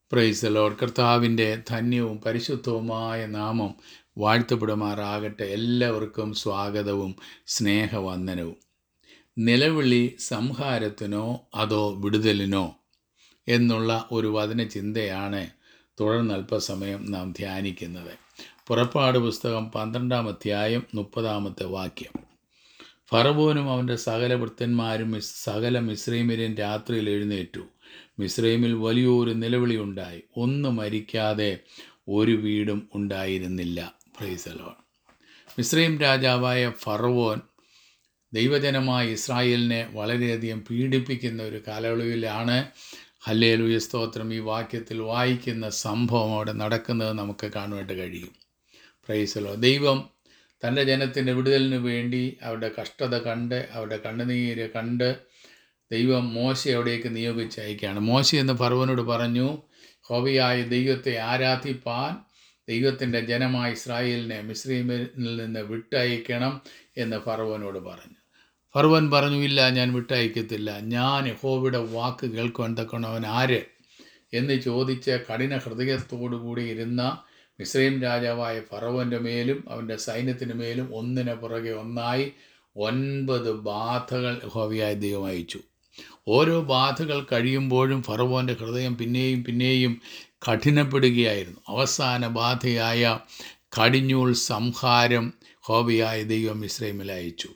price load കർത്താവിൻ്റെ ധന്യവും പരിശുദ്ധവുമായ നാമം വാഴ്ത്തപ്പെടുമാറാകട്ടെ എല്ലാവർക്കും സ്വാഗതവും സ്നേഹവന്ദനവും നിലവിളി സംഹാരത്തിനോ അതോ വിടുതലിനോ എന്നുള്ള ഒരു വചനചിന്തയാണ് തുടർന്ന് അല്പസമയം നാം ധ്യാനിക്കുന്നത് പുറപ്പാട് പുസ്തകം പന്ത്രണ്ടാം അധ്യായം മുപ്പതാമത്തെ വാക്യം ഫറവോനും അവൻ്റെ സകല ഭൃത്തന്മാരും മിസ് സകല മിശ്രൈമിരും രാത്രിയിൽ എഴുന്നേറ്റു മിശ്രൈമിൽ വലിയൊരു നിലവിളി ഉണ്ടായി ഒന്ന് മരിക്കാതെ ഒരു വീടും ഉണ്ടായിരുന്നില്ല പ്രൈസലോ മിശ്രൈം രാജാവായ ഫറവോൻ ദൈവജനമായ ഇസ്രായേലിനെ വളരെയധികം പീഡിപ്പിക്കുന്ന ഒരു കാലയളവിലാണ് ഹല്ലേലൂയ സ്തോത്രം ഈ വാക്യത്തിൽ വായിക്കുന്ന സംഭവം അവിടെ നടക്കുന്നത് നമുക്ക് കാണുവാനായിട്ട് കഴിയും പ്രൈസലോ ദൈവം തൻ്റെ ജനത്തിൻ്റെ വിടുതലിന് വേണ്ടി അവരുടെ കഷ്ടത കണ്ട് അവരുടെ കണ്ണുനീര് കണ്ട് ദൈവം മോശ അവിടേക്ക് നിയോഗിച്ച് അയക്കുകയാണ് മോശ എന്ന് ഫറവനോട് പറഞ്ഞു ഹോബിയായ ദൈവത്തെ ആരാധിപ്പാൻ ദൈവത്തിൻ്റെ ജനമായ ഇസ്രായേലിനെ മിശ്രീമിൽ നിന്ന് വിട്ടയക്കണം എന്ന് ഫറവനോട് പറഞ്ഞു ഫറവൻ പറഞ്ഞു ഇല്ല ഞാൻ വിട്ടയക്കത്തില്ല ഞാൻ യഹോവയുടെ വാക്ക് കേൾക്കുവാൻ തക്കണവൻ ആര് എന്ന് ചോദിച്ച് കഠിന ഹൃദയത്തോടു കൂടി ഇരുന്ന മിശ്രൈം രാജാവായ ഫറവൻ്റെ മേലും അവൻ്റെ സൈന്യത്തിന് മേലും ഒന്നിന് പുറകെ ഒന്നായി ഒൻപത് ബാധകൾ ഹോവിയായ ദൈവം അയച്ചു ഓരോ ബാധകൾ കഴിയുമ്പോഴും ഫറവോൻ്റെ ഹൃദയം പിന്നെയും പിന്നെയും കഠിനപ്പെടുകയായിരുന്നു അവസാന ബാധയായ കടിഞ്ഞൂൾ സംഹാരം ഹോബിയായ ദൈവം ഇസ്രൈമിൽ അയച്ചു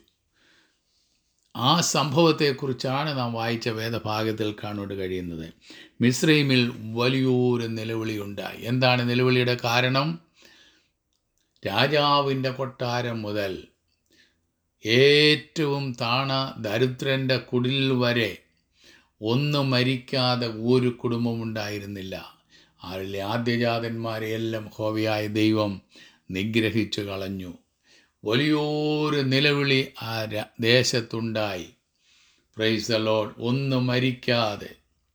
ആ സംഭവത്തെക്കുറിച്ചാണ് നാം വായിച്ച വേദഭാഗത്തിൽ കാണുവാൻ കഴിയുന്നത് മിസ്രൈമിൽ വലിയൊരു നിലവിളി ഉണ്ടായി എന്താണ് നിലവിളിയുടെ കാരണം രാജാവിൻ്റെ കൊട്ടാരം മുതൽ ഏറ്റവും താണ ദരിദ്രൻ്റെ കുടിൽ വരെ ഒന്ന് മരിക്കാതെ ഒരു കുടുംബമുണ്ടായിരുന്നില്ല അതിലെ ആദ്യജാതന്മാരെയെല്ലാം ഹോവിയായ ദൈവം നിഗ്രഹിച്ചു കളഞ്ഞു വലിയൊരു നിലവിളി ആ ര- ദേശത്തുണ്ടായി പ്രൈസ് ലോഡ് ഒന്ന് മരിക്കാതെ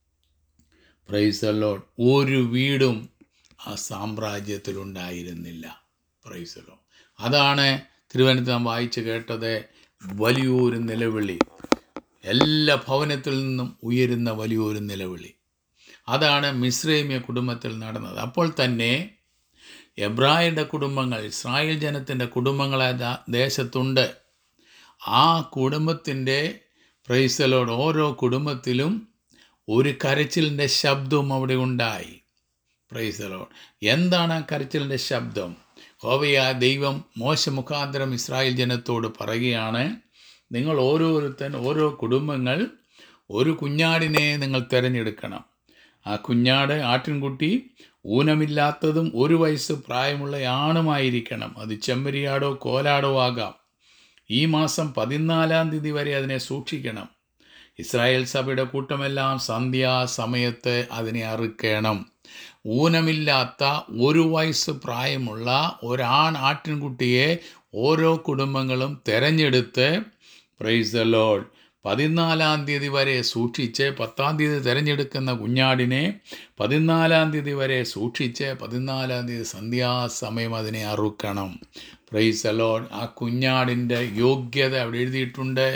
പ്രൈസ് ലോഡ് ഒരു വീടും ആ സാമ്രാജ്യത്തിലുണ്ടായിരുന്നില്ല പ്രൈസ് ലോഡ് അതാണ് തിരുവനന്തപുരം വായിച്ച് കേട്ടത് വലിയൊരു നിലവിളി എല്ലാ ഭവനത്തിൽ നിന്നും ഉയരുന്ന വലിയൊരു നിലവിളി അതാണ് മിശ്രൈമ്യ കുടുംബത്തിൽ നടന്നത് അപ്പോൾ തന്നെ എബ്രായരുടെ കുടുംബങ്ങൾ ഇസ്രായേൽ ജനത്തിൻ്റെ കുടുംബങ്ങൾ ആ ദാ- ദേശത്തുണ്ട് ആ കുടുംബത്തിൻ്റെ പ്രൈസലോട് ഓരോ കുടുംബത്തിലും ഒരു കരച്ചിലിൻ്റെ ശബ്ദവും അവിടെ ഉണ്ടായി പ്രൈസലോട് എന്താണ് ആ കരച്ചിലിൻ്റെ ശബ്ദം ഹോവയ ദൈവം മോശ മുഖാന്തരം ഇസ്രായേൽ ജനത്തോട് പറയുകയാണ് നിങ്ങൾ ഓരോരുത്തൻ ഓരോ കുടുംബങ്ങൾ ഒരു കുഞ്ഞാടിനെ നിങ്ങൾ തിരഞ്ഞെടുക്കണം ആ കുഞ്ഞാട് ആട്ടിൻകുട്ടി ഊനമില്ലാത്തതും ഒരു വയസ്സ് പ്രായമുള്ള ആണുമായിരിക്കണം അത് ചെമ്മരിയാടോ കോലാടോ ആകാം ഈ മാസം പതിനാലാം തീയതി വരെ അതിനെ സൂക്ഷിക്കണം ഇസ്രായേൽ സഭയുടെ കൂട്ടമെല്ലാം സന്ധ്യാസമയത്ത് അതിനെ അറുക്കണം ഊനമില്ലാത്ത ഒരു വയസ്സ് പ്രായമുള്ള ഒരാൺ ആട്ടിൻകുട്ടിയെ ഓരോ കുടുംബങ്ങളും തിരഞ്ഞെടുത്ത് പ്രൈസ് ദ ലോഡ് പതിനാലാം തീയതി വരെ സൂക്ഷിച്ച് പത്താം തീയതി തിരഞ്ഞെടുക്കുന്ന കുഞ്ഞാടിനെ പതിനാലാം തീയതി വരെ സൂക്ഷിച്ച് പതിനാലാം തീയതി സന്ധ്യാസമയം അതിനെ അറുക്കണം പ്രൈസ് ദ ലോഡ് ആ കുഞ്ഞാടിൻ്റെ യോഗ്യത അവിടെ എഴുതിയിട്ടുണ്ട്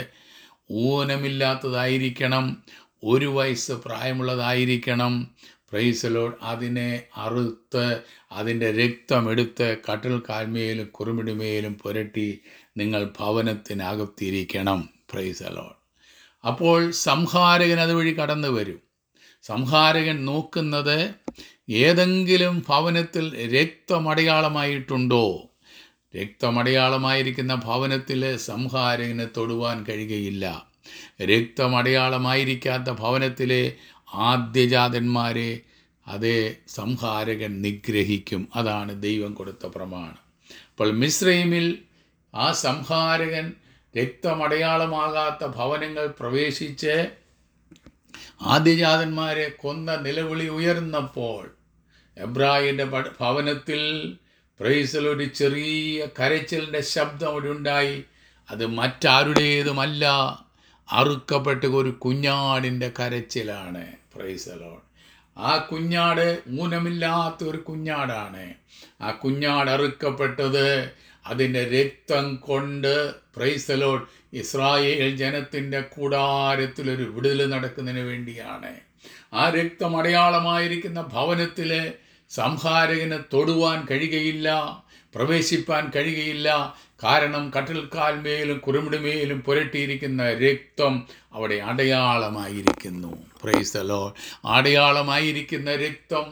ഊനമില്ലാത്തതായിരിക്കണം ഒരു വയസ്സ് പ്രായമുള്ളതായിരിക്കണം പ്രൈസലോഡ് അതിനെ അറുത്ത് അതിൻ്റെ രക്തമെടുത്ത് കട്ടിൽ കാൽമേലും കുറുമിടുമേലും പുരട്ടി നിങ്ങൾ ഭവനത്തിനകത്തിരിക്കണം പ്രൈസലോഡ് അപ്പോൾ സംഹാരകൻ അതുവഴി കടന്നു വരും സംഹാരകൻ നോക്കുന്നത് ഏതെങ്കിലും ഭവനത്തിൽ രക്തമടയാളമായിട്ടുണ്ടോ രക്തമടയാളമായിരിക്കുന്ന ഭവനത്തിൽ സംഹാരകന് തൊടുവാൻ കഴിയുകയില്ല രക്തമടയാളമായിരിക്കാത്ത ഭവനത്തിലെ ആദ്യജാതന്മാരെ അതേ സംഹാരകൻ നിഗ്രഹിക്കും അതാണ് ദൈവം കൊടുത്ത പ്രമാണം അപ്പോൾ മിശ്രൈമിൽ ആ സംഹാരകൻ രക്തമടയാളമാകാത്ത ഭവനങ്ങൾ പ്രവേശിച്ച് ആദ്യജാതന്മാരെ കൊന്ന നിലവിളി ഉയർന്നപ്പോൾ എബ്രാഹിൻ്റെ പ- ഭവനത്തിൽ പ്രൈസൽ ഒരു ചെറിയ കരച്ചിലിൻ്റെ ശബ്ദം അവിടെ ഉണ്ടായി അത് മറ്റാരുടേതുമല്ല അറുക്കപ്പെട്ട ഒരു കുഞ്ഞാടിൻ്റെ കരച്ചിലാണ് പ്രൈസലോൺ ആ കുഞ്ഞാട് ഊനമില്ലാത്ത ഒരു കുഞ്ഞാടാണ് ആ കുഞ്ഞാട് അറുക്കപ്പെട്ടത് അതിൻ്റെ രക്തം കൊണ്ട് പ്രൈസലോഡ് ഇസ്രായേൽ ജനത്തിൻ്റെ കൂടാരത്തിലൊരു വിടുതൽ നടക്കുന്നതിന് വേണ്ടിയാണ് ആ രക്തം അടയാളമായിരിക്കുന്ന ഭവനത്തിലെ സംഹാരകന് തൊടുവാൻ കഴിയുകയില്ല പ്രവേശിപ്പാൻ കഴിയുകയില്ല കാരണം കട്ടിൽക്കാൽമേലും കുറുമിടുമേലും പുരട്ടിയിരിക്കുന്ന രക്തം അവിടെ അടയാളമായിരിക്കുന്നു പ്രൈസലോ അടയാളമായിരിക്കുന്ന രക്തം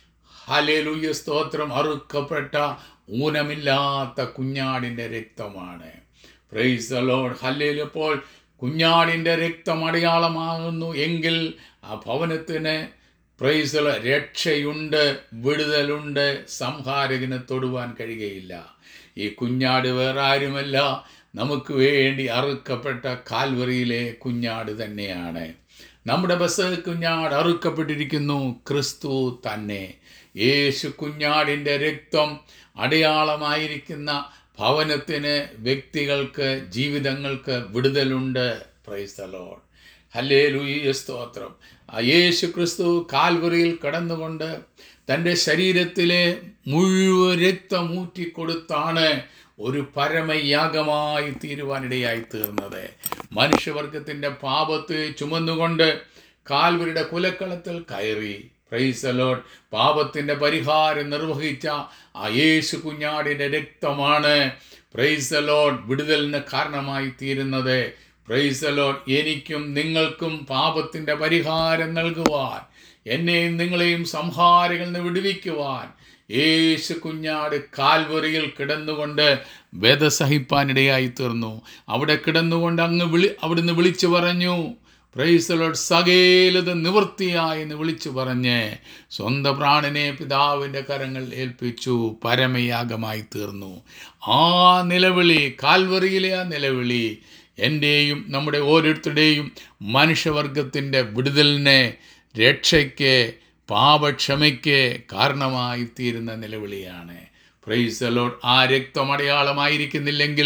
ഹലേലുയ സ്തോത്രം അറുക്കപ്പെട്ട ഊനമില്ലാത്ത കുഞ്ഞാടിൻ്റെ രക്തമാണ് പ്രൈസ് ലോഡ് ഹല്ലേലപ്പോൾ കുഞ്ഞാടിൻ്റെ രക്തം അടയാളമാകുന്നു എങ്കിൽ ആ ഭവനത്തിന് പ്രൈസ് രക്ഷയുണ്ട് വിടുതലുണ്ട് സംഹാരകന് തൊടുവാൻ കഴിയുകയില്ല ഈ കുഞ്ഞാട് വേറെ ആരുമല്ല നമുക്ക് വേണ്ടി അറുക്കപ്പെട്ട കാൽവറിയിലെ കുഞ്ഞാട് തന്നെയാണ് നമ്മുടെ ബസ് കുഞ്ഞാട് അറുക്കപ്പെട്ടിരിക്കുന്നു ക്രിസ്തു തന്നെ യേശു കുഞ്ഞാടിൻ്റെ രക്തം അടയാളമായിരിക്കുന്ന ഭവനത്തിന് വ്യക്തികൾക്ക് ജീവിതങ്ങൾക്ക് വിടുതലുണ്ട് പ്രൈസ്തലോൺ ഹല്ലേ ലൂയ സ്തോത്രം ആ യേശു ക്രിസ്തു കാൽവറിയിൽ കടന്നുകൊണ്ട് തൻ്റെ ശരീരത്തിലെ മുഴുവൻ രക്തം ഊറ്റിക്കൊടുത്താണ് ഒരു പരമയാഗമായി തീരുവാനിടയായി തീർന്നത് മനുഷ്യവർഗത്തിൻ്റെ പാപത്തെ ചുമന്നുകൊണ്ട് കാൽവരിയുടെ കുലക്കളത്തിൽ കയറി പ്രൈസലോൺ പാപത്തിൻ്റെ പരിഹാരം നിർവഹിച്ച ആ യേശു കുഞ്ഞാടിൻ്റെ രക്തമാണ് പ്രൈസലോൺ വിടുതലിന് കാരണമായി തീരുന്നത് പ്രൈസലോൺ എനിക്കും നിങ്ങൾക്കും പാപത്തിൻ്റെ പരിഹാരം നൽകുവാൻ എന്നെയും നിങ്ങളെയും സംഹാരങ്ങളിൽ നിന്ന് വിടുവിക്കുവാൻ യേശു കുഞ്ഞാട് കാൽവറിയിൽ കിടന്നുകൊണ്ട് വേദ സഹിപ്പാനിടയായി തീർന്നു അവിടെ കിടന്നുകൊണ്ട് അങ്ങ് വിളി അവിടുന്ന് വിളിച്ചു പറഞ്ഞു പ്രൈസലോട് സകേലത് നിവൃത്തിയായി എന്ന് വിളിച്ചു പറഞ്ഞ് സ്വന്തം പ്രാണനെ പിതാവിൻ്റെ കരങ്ങൾ ഏൽപ്പിച്ചു പരമയാഗമായി തീർന്നു ആ നിലവിളി കാൽവറിയിലെ ആ നിലവിളി എൻ്റെയും നമ്മുടെ ഓരോരുത്തരുടെയും മനുഷ്യവർഗത്തിൻ്റെ വിടുതലിനെ രക്ഷയ്ക്ക് പാപക്ഷമയ്ക്ക് കാരണമായി തീരുന്ന നിലവിളിയാണ് പ്രൈസ് ലോഡ് ആ രക്തം അടയാളമായിരിക്കുന്നില്ലെങ്കിൽ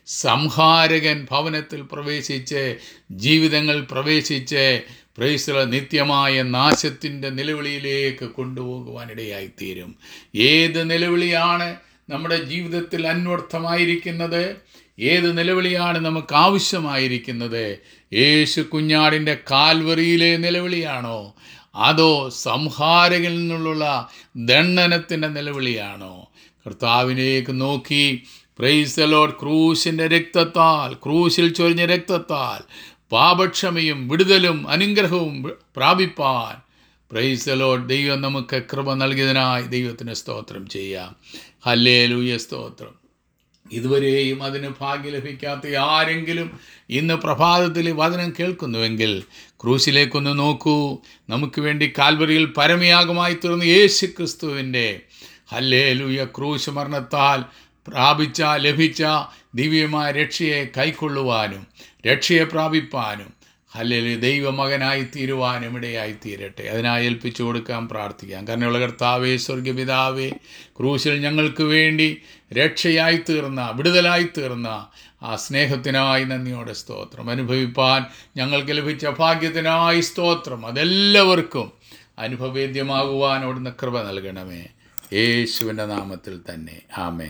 സംഹാരകൻ ഭവനത്തിൽ പ്രവേശിച്ച് ജീവിതങ്ങൾ പ്രവേശിച്ച് പ്രൈസ് നിത്യമായ നാശത്തിൻ്റെ നിലവിളിയിലേക്ക് കൊണ്ടുപോകുവാനിടയായി തീരും ഏത് നിലവിളിയാണ് നമ്മുടെ ജീവിതത്തിൽ അന്വർത്ഥമായിരിക്കുന്നത് ഏത് നിലവിളിയാണ് നമുക്ക് ആവശ്യമായിരിക്കുന്നത് യേശു കുഞ്ഞാടിൻ്റെ കാൽവറിയിലെ നിലവിളിയാണോ അതോ സംഹാരകനിൽ നിന്നുള്ള ദണ്ഡനത്തിൻ്റെ നിലവിളിയാണോ കർത്താവിനേക്ക് നോക്കി പ്രൈസലോഡ് ക്രൂശിൻ്റെ രക്തത്താൽ ക്രൂശിൽ ചൊരിഞ്ഞ രക്തത്താൽ പാപക്ഷമയും വിടുതലും അനുഗ്രഹവും പ്രാപിപ്പാൻ പ്രൈസലോഡ് ദൈവം നമുക്ക് കൃപ നൽകിയതിനായി ദൈവത്തിന് സ്തോത്രം ചെയ്യാം ഹല്ലേ ലൂയ സ്തോത്രം ഇതുവരെയും അതിന് ഭാഗ്യം ലഭിക്കാത്ത ആരെങ്കിലും ഇന്ന് പ്രഭാതത്തിൽ ഈ വചനം കേൾക്കുന്നുവെങ്കിൽ ക്രൂശിലേക്കൊന്ന് നോക്കൂ നമുക്ക് വേണ്ടി കാൽവറിയിൽ പരമയാഗമായി തീർന്ന യേശു ക്രിസ്തുവിൻ്റെ ഹല്ലേ ലൂയ ക്രൂശ് മരണത്താൽ പ്രാപിച്ച ലഭിച്ച ദിവ്യമായ രക്ഷയെ കൈക്കൊള്ളുവാനും രക്ഷയെ പ്രാപിപ്പാനും അല്ലെങ്കിൽ ദൈവമകനായി തീരുവാനും ഇടയായി തീരട്ടെ അതിനായി ഏൽപ്പിച്ചു കൊടുക്കാൻ പ്രാർത്ഥിക്കാം കാരണമുള്ള കർത്താവേ സ്വർഗപിതാവേ ക്രൂശിൽ ഞങ്ങൾക്ക് വേണ്ടി രക്ഷയായി തീർന്ന വിടുതലായി തീർന്ന ആ സ്നേഹത്തിനായി നന്ദിയോടെ സ്തോത്രം അനുഭവിപ്പാൻ ഞങ്ങൾക്ക് ലഭിച്ച ഭാഗ്യത്തിനായി സ്തോത്രം അതെല്ലാവർക്കും അനുഭവേദ്യമാകുവാൻ അവിടുന്ന് കൃപ നൽകണമേ യേശുവിൻ്റെ നാമത്തിൽ തന്നെ ആമേ